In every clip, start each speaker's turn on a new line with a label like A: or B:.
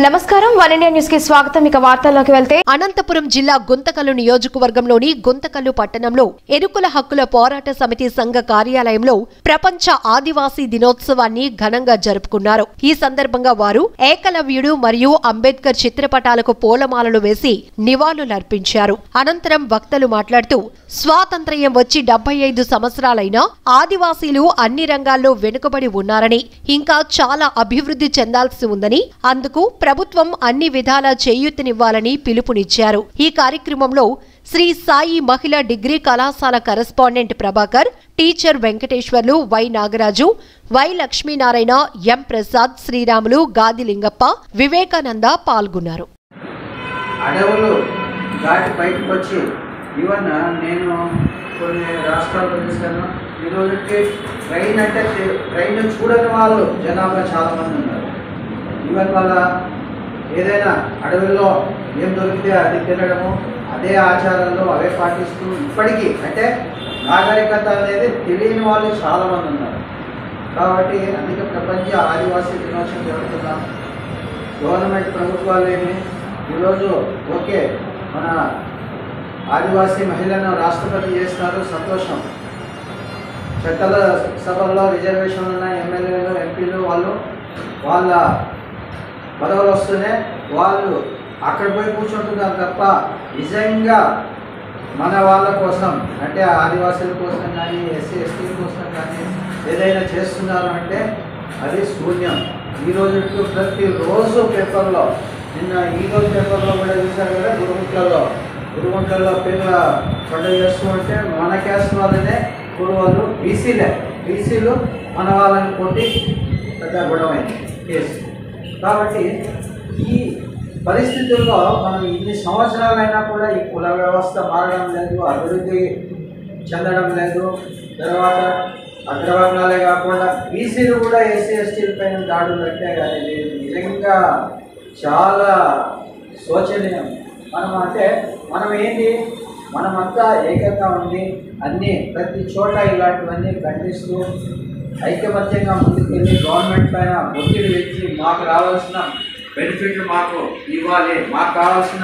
A: నమస్కారం one India news కి స్వాగతం ఇక వార్తల్లోకి వెళ్తే
B: అనంతపురం జిల్లా గుంతకల్లు నియోజకవర్గంలోని గుంతకల్లు పట్టణంలో ఎరుకుల హక్కుల పోరాట సమితి సంఘ కార్యాలయంలో ప్రపంచ ఆదివాసీ దినోత్సవాన్ని ఘనంగా జరుపుకున్నారు ఈ సందర్భంగా వారు ఏకలవ్యుడు మరియు అంబేద్కర్ చిత్రపటాలకు పూలమాలలు వేసి నివాళులర్పించారు అనంతరం వక్తలు మాట్లాడుతూ స్వాతంత్ర్యం వచ్చి డెబ్బై ఐదు సంవత్సరాలైనా ఆదివాసీలు అన్ని రంగాల్లో వెనుకబడి ఉన్నారని ఇంకా చాలా అభివృద్ధి చెందాల్సి ఉందని అందుకు ప్రభుత్వం అన్ని విధాలా చేయూతనివ్వాలని పిలుపునిచ్చారు ఈ కార్యక్రమంలో శ్రీ సాయి మహిళా డిగ్రీ కళాశాల correspondent Prabhakar teacher Venkateswarlu Y Nagaraju Y Lakshminarayana M Prasad Sriramulu Gadi Lingappa Vivekananda పాల్గొన్నారు
C: అడవులు దాటి బయటకు వచ్చి ఈవెన్ నేను కొన్ని రాష్ట్రాల్లో చూశాను ఈ రోజుకి ట్రైన్ అంటే తె- ట్రైన్ చూడని వాళ్ళు జనాభా చాలామంది ఉన్నారు ఈవెన్ వాళ్ళ ఏదైనా అడవుల్లో ఏం దొరికితే అది తినడము అదే ఆచారాలు అవే పాటిస్తూ ఇప్పటికీ అంటే నాగరికత అనేది తెలియని వాళ్ళు చాలామంది ఉన్నారు కాబట్టి అందుకే ప్రపంచ ఆదివాసీ దినోత్సవం జరుగుతున్నాం గవర్నమెంట్ ప్రభుత్వాలేమి ఈరోజు ఓకే మన ఆదివాసీ మహిళలను రాష్ట్రపతి చేస్తున్నారు సంతోషం చట్టల సభల్లో రిజర్వేషన్ ఉన్న ఎమ్మెల్యేలు ఎంపీలు వాళ్ళు వాళ్ళ పదవులు వస్తూనే వాళ్ళు అక్కడ పోయి కూర్చుంటున్నారు తప్ప నిజంగా మన వాళ్ళ కోసం అంటే ఆదివాసుల కోసం కానీ ఎస్సీ ఎస్టీ కోసం కానీ ఏదైనా చేస్తున్నారు అంటే అది శూన్యం ఈ రోజు ప్రతిరోజు పేపర్లో నిన్న ఈ రోజు పేపర్లో కూడా చూశారు కదా గురుముట్లలో గురుముట్లలో పేర్ల పండుగ చేస్తూ ఉంటే మన క్యాస్ట్ వాళ్ళనే కురువాళ్ళు బీసీలే బీసీలు మన వాళ్ళని కొట్టి పెద్ద గొడవైంది కేసు కాబట్టి ఈ పరిస్థితుల్లో మనం ఇన్ని సంవత్సరాలైనా కూడా ఈ కుల వ్యవస్థ మారడం లేదు అభివృద్ధి చెందడం లేదు తర్వాత అగ్రవర్ణాలే కాకుండా బీసీలు కూడా ఎస్సీ ఎస్టీల పైన దాడులు పెట్టే కానీ లేదు నిజంగా చాలా శోచనీయం మనం అంటే మనం ఏంటి మనమంతా ఏకంగా ఉండి అన్నీ ప్రతి చోట ఇలాంటివన్నీ ఖండిస్తూ ఐకమత్యంగా ముందుకెళ్ళి గవర్నమెంట్ పైన ఒత్తిడి తెచ్చి మాకు రావాల్సిన బెనిఫిట్లు మాకు ఇవ్వాలి మాకు కావాల్సిన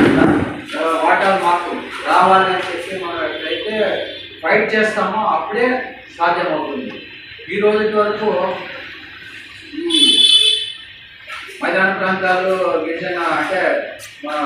C: ఆ, వాటాలు మాకు రావాలి అని చెప్పి మనం ఎప్పుడైతే ఫైట్ చేస్తామో అప్పుడే సాధ్యమవుతుంది ఈ రోజు వరకు ఈ మైదాన ప్రాంతాలు గిరిజన అంటే మా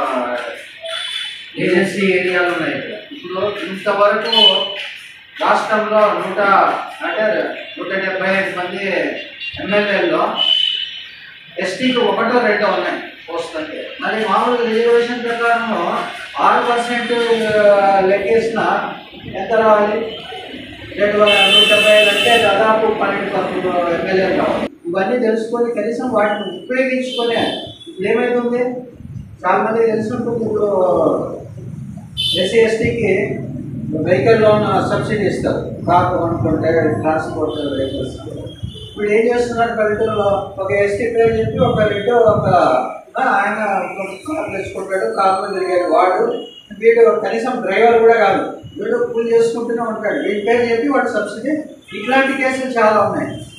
C: ఏజెన్సీ ఏరియాలు ఉన్నాయి ఇక్కడ ఇప్పుడు ఇంతవరకు రాష్ట్రంలో నూట అంటే నూట డెబ్బై ఐదు మంది ఎమ్మెల్యేల్లో ఎస్టీకి ఒకటో రెండో ఉన్నాయి పోస్ట్ అంటే మరి మామూలుగా రిజర్వేషన్ ప్రకారం ఆరు పర్సెంట్ లెక్కేసిన ఎంత రావాలి రెండు వందల నూట డెబ్బై ఐదు అంటే దాదాపు పన్నెండు పంతొమ్మిది ఎమ్మెల్యేలు కావాలి ఇవన్నీ తెలుసుకొని కనీసం వాటిని ఉపయోగించుకొని ఇప్పుడు ఏమైతుంది చాలా మంది తెలుసుంటుంది ఇప్పుడు ఎస్సీ ఎస్టీకి వెహికల్ లోన్ సబ్సిడీ ఇస్తారు కార్ కొనుక్కుంటే ట్రాన్స్పోర్ట్ వెహికల్స్ ఇప్పుడు ఏం చేస్తున్నారు పల్లెటూరులో ఒక ఎస్టీ పేరు చెప్పి ఒక రెండు ఒక ఆ, ఆయన ఒక కార్ తెచ్చుకుంటాడు కార్లో తిరిగాడు వాడు వీడు కనీసం డ్రైవర్ కూడా కాదు వీడు కూలి చేసుకుంటూనే ఉంటాడు వీడి పేరు చెప్పి వాడు సబ్సిడీ ఇట్లాంటి కేసులు చాలా ఉన్నాయి